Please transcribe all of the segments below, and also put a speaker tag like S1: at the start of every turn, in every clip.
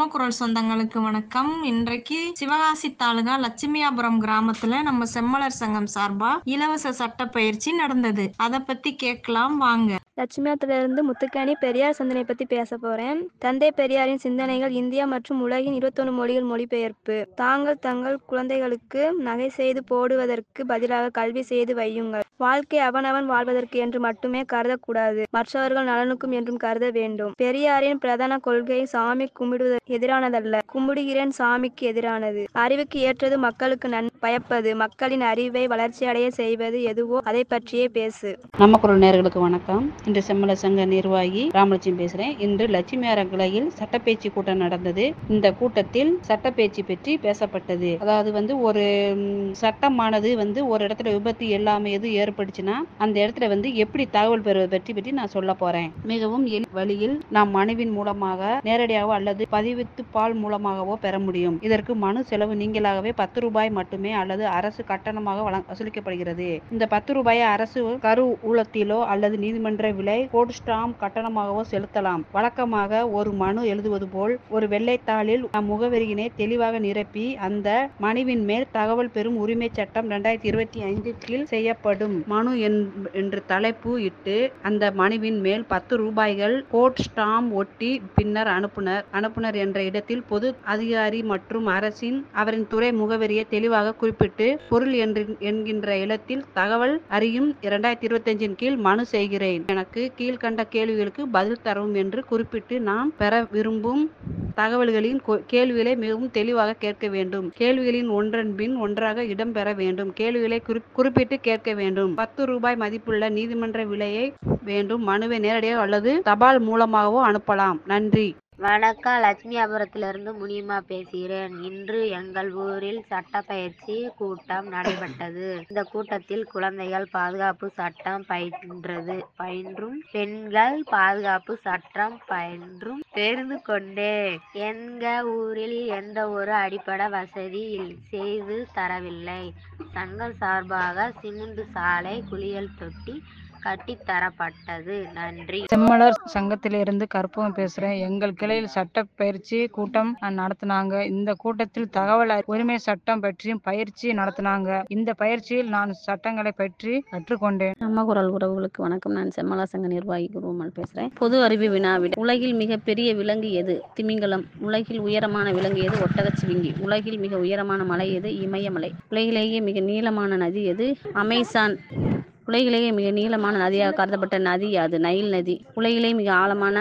S1: நம்ம குரல் சொந்தங்களுக்கு வணக்கம் இன்றைக்கு சிவகாசி தாலுகா லட்சுமியாபுரம் கிராமத்துல நம்ம செம்மலர் சங்கம் சார்பா இலவச சட்ட பயிற்சி நடந்தது அத பத்தி கேட்கலாம் வாங்க
S2: லட்சுமியாத்திலிருந்து முத்துக்கணி பெரியார் சிந்தனை பற்றி பேச போகிறேன் தந்தை பெரியாரின் சிந்தனைகள் இந்தியா மற்றும் உலகின் இருபத்தொன்று மொழிகள் மொழிபெயர்ப்பு தாங்கள் தங்கள் குழந்தைகளுக்கு நகை செய்து போடுவதற்கு பதிலாக கல்வி செய்து வையுங்கள் வாழ்க்கை அவனவன் வாழ்வதற்கு என்று மட்டுமே கருதக்கூடாது மற்றவர்கள் நலனுக்கும் என்றும் கருத வேண்டும் பெரியாரின் பிரதான கொள்கை சாமி கும்பிடுவதற்கு எதிரானதல்ல கும்பிடுகிறேன் சாமிக்கு எதிரானது அறிவுக்கு ஏற்றது மக்களுக்கு நன் பயப்பது மக்களின் அறிவை வளர்ச்சியடைய செய்வது எதுவோ அதை பற்றியே பேசு
S3: நம்ம குரல் நேர்களுக்கு வணக்கம் இன்று செம்மல சங்க நிர்வாகி ராமலட்சுமி பேசுறேன் இன்று லட்சுமி அரங்கிளையில் சட்டப்பேச்சு கூட்டம் நடந்தது இந்த கூட்டத்தில் சட்டப்பேச்சு பற்றி பேசப்பட்டது அதாவது வந்து ஒரு ம், சட்டமானது வந்து ஒரு இடத்துல விபத்து எல்லாமே எது ஏற்பட்டுச்சுன்னா அந்த இடத்துல வந்து எப்படி தகவல் பெறுவது பற்றி பற்றி நான் சொல்ல போறேன் மிகவும் எளி வழியில் நாம் மனுவின் மூலமாக நேரடியாகவோ அல்லது பதிவித்து பால் மூலமாகவோ பெற முடியும் இதற்கு மனு செலவு நீங்களாகவே பத்து ரூபாய் மட்டுமே அல்லது அரசு கட்டணமாக வழங்க- வசூலிக்கப்படுகிறது இந்த பத்து ரூபாயை அரசு கரு ஊலத்திலோ அல்லது நீதிமன்ற விலை கோட் ஸ்டாம்ப் கட்டணமாகவோ செலுத்தலாம் வழக்கமாக ஒரு மனு எழுதுவது போல் ஒரு வெள்ளைத்தாளில் நம் முகவரியினை தெளிவாக நிரப்பி அந்த மனுவின் மேல் தகவல் பெறும் உரிமை சட்டம் இரண்டாயிரத்தி இருபத்தி ஐந்து கீழ் செய்யப்படும் மனு என்- என்று தலைப்பு இட்டு அந்த மனுவின் மேல் பத்து ரூபாய்கள் கோட் ஸ்டாம்ப் ஒட்டி பின்னர் அனுப்புனர் அனுப்புனர் என்ற இடத்தில் பொது அதிகாரி மற்றும் அரசின் அவரின் துறை முகவரியை தெளிவாக குறிப்பிட்டு பொருள் என்று என்கின்ற இடத்தில் தகவல் அறியும் இரண்டாயிரத்தி இருபத்தஞ்சின் கீழ் மனு செய்கிறேன் எனக்கு கீழ்கண்ட கேள்விகளுக்கு பதில் தரவும் என்று குறிப்பிட்டு நாம் பெற விரும்பும் தகவல்களின் கொ- கேள்விகளை மிகவும் தெளிவாக கேட்க வேண்டும் கேள்விகளின் ஒன்றன் பின் ஒன்றாக இடம்பெற வேண்டும் கேள்விகளை குறி- குறிப்பிட்டு கேட்க வேண்டும் பத்து ரூபாய் மதிப்புள்ள நீதிமன்ற விலையை வேண்டும் மனுவை நேரடியாக அல்லது தபால் மூலமாகவோ அனுப்பலாம் நன்றி
S4: வணக்கம் லட்சுமியாபுரத்திலிருந்து முனியம்மா பேசுகிறேன் இன்று எங்கள் ஊரில் சட்ட பயிற்சி கூட்டம் நடைபெற்றது இந்த கூட்டத்தில் குழந்தைகள் பாதுகாப்பு சட்டம் பயின்றது பயின்றும் பெண்கள் பாதுகாப்பு சட்டம் பயின்றும் தெரிந்து கொண்டேன் எங்க ஊரில் எந்த ஒரு அடிப்படை வசதி இல்- செய்து தரவில்லை சங்கம் சார்பாக சிமெண்ட் சாலை குளியல் தொட்டி கட்டித்தரப்பட்டது நன்றி
S5: செம்மலர் சங்கத்திலிருந்து கற்பகம் பேசுறேன் எங்கள் கிளையில் சட்ட பயிற்சி கூட்டம் அஹ், நடத்துனாங்க இந்த கூட்டத்தில் தகவல் அறி- உரிமை சட்டம் பற்றியும் பயிற்சி நடத்துனாங்க இந்த பயிற்சியில் நான் சட்டங்களை பற்றி கற்றுக்கொண்டேன்
S6: நம்ம குரல் உறவுகளுக்கு வணக்கம் நான் செம்மலா சங்க நிர்வாகி குருவமல் பேசுகிறேன் பொது அறிவு வினாவிட உலகில் மிகப்பெரிய விலங்கு எது திமிங்கலம் உலகில் உயரமான விலங்கு எது ஒட்டகச்சிவிங்கி உலகில் மிக உயரமான மலை எது இமயமலை உலகிலேயே மிக நீளமான நதி எது அமேசான் உலகிலேயே மிக நீளமான நதியாக கருதப்பட்ட நதி யாது நைல் நதி உலகிலேயே மிக ஆழமான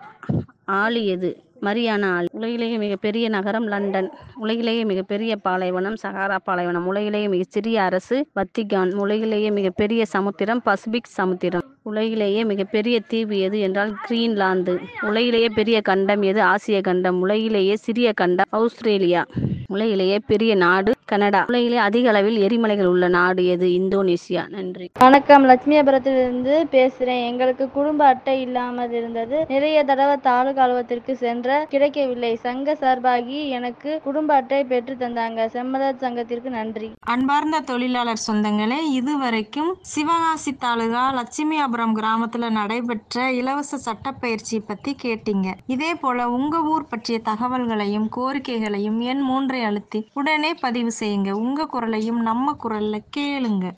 S6: ஆழி எது மரியானா ஆழி உலகிலேயே மிகப்பெரிய நகரம் லண்டன் உலகிலேயே மிகப்பெரிய பாலைவனம் சஹாரா பாலைவனம் உலகிலேயே மிகச்சிறிய அரசு வத்திகான் உலகிலேயே மிகப்பெரிய சமுத்திரம் பசிபிக் சமுத்திரம் உலகிலேயே மிகப்பெரிய தீவு எது என்றால் கிரீன்லாந்து உலகிலேயே பெரிய கண்டம் எது ஆசிய கண்டம் உலகிலேயே சிறிய கண்டம் ஆஸ்திரேலியா உலகிலேயே பெரிய நாடு கனடா உலகிலே அதிக அளவில் எரிமலைகள் உள்ள நாடு எது இந்தோனேசியா நன்றி
S2: வணக்கம் லட்சுமியாபுரத்திலிருந்து பேசுகிறேன் எங்களுக்கு குடும்ப அட்டை இல்லாமல் இருந்தது நிறைய தடவை தாலுகா அலுவலகத்திற்கு சென்ற கிடைக்கவில்லை சங்க சார்பாகி எனக்கு குடும்ப அட்டை பெற்று தந்தாங்க செம்மலர் சங்கத்திற்கு நன்றி
S1: அன்பார்ந்த தொழிலாளர் சொந்தங்களே இதுவரைக்கும் சிவகாசி தாலுகா லட்சுமியாபுரம் கிராமத்துல நடைபெற்ற இலவச சட்ட பயிற்சி பத்தி கேட்டீங்க இதே போல உங்க ஊர் பற்றிய தகவல்களையும் கோரிக்கைகளையும் எண் மூன்றை அழுத்தி உடனே பதிவு செய்யுங்க உங்க குரலையும் நம்ம குரல்ல கேளுங்க